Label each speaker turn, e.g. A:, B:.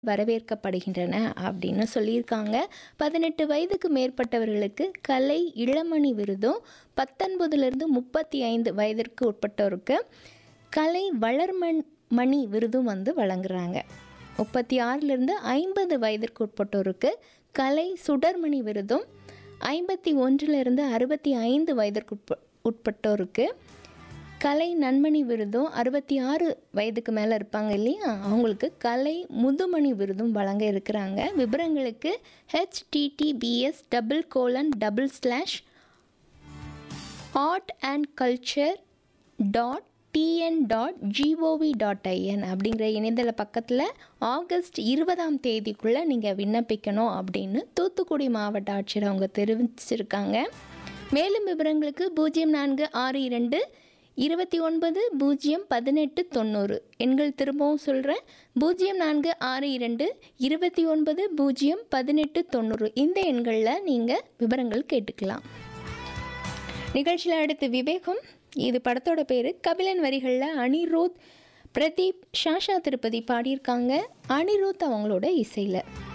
A: வரவேற்கப்படுகின்றன அப்படின்னு சொல்லியிருக்காங்க பதினெட்டு வயதுக்கு மேற்பட்டவர்களுக்கு கலை இளமணி விருதும் பத்தொன்பதுலேருந்து முப்பத்தி ஐந்து வயதிற்கு உட்பட்டோருக்கு கலை வளர்மண் மணி விருதும் வந்து வழங்குறாங்க முப்பத்தி ஆறிலிருந்து ஐம்பது வயதிற்கு உட்பட்டோருக்கு கலை சுடர்மணி விருதும் ஐம்பத்தி ஒன்றிலிருந்து அறுபத்தி ஐந்து வயதிற்கு உட்ப உட்பட்டோருக்கு கலை நன்மணி விருதும் அறுபத்தி ஆறு வயதுக்கு மேலே இருப்பாங்க இல்லையா அவங்களுக்கு கலை முதுமணி விருதும் வழங்க இருக்கிறாங்க விவரங்களுக்கு HTTPS double colon double slash art and culture dot TN dot GOV dot IN அப்படிங்கிற இணையதள பக்கத்தில் ஆகஸ்ட் இருபதாம் தேதிக்குள்ளே நீங்கள் விண்ணப்பிக்கணும் அப்படின்னு தூத்துக்குடி மாவட்ட ஆட்சியர் அவங்க தெரிவிச்சிருக்காங்க மேலும் விவரங்களுக்கு பூஜ்ஜியம் நான்கு ஆறு இரண்டு இருபத்தி ஒன்பது பூஜ்ஜியம் பதினெட்டு தொண்ணூறு எண்கள் திரும்பவும் சொல்கிறேன் பூஜ்ஜியம் நான்கு ஆறு இரண்டு இருபத்தி ஒன்பது பூஜ்ஜியம் பதினெட்டு தொண்ணூறு இந்த எண்களில் நீங்கள் விவரங்கள் கேட்டுக்கலாம் நிகழ்ச்சியில் அடுத்து விவேகம் இது படத்தோட பேர் கபிலன் வரிகளில் அனிருத் பிரதீப் ஷாஷா திருப்பதி பாடியிருக்காங்க அனிருத் அவங்களோட இசையில்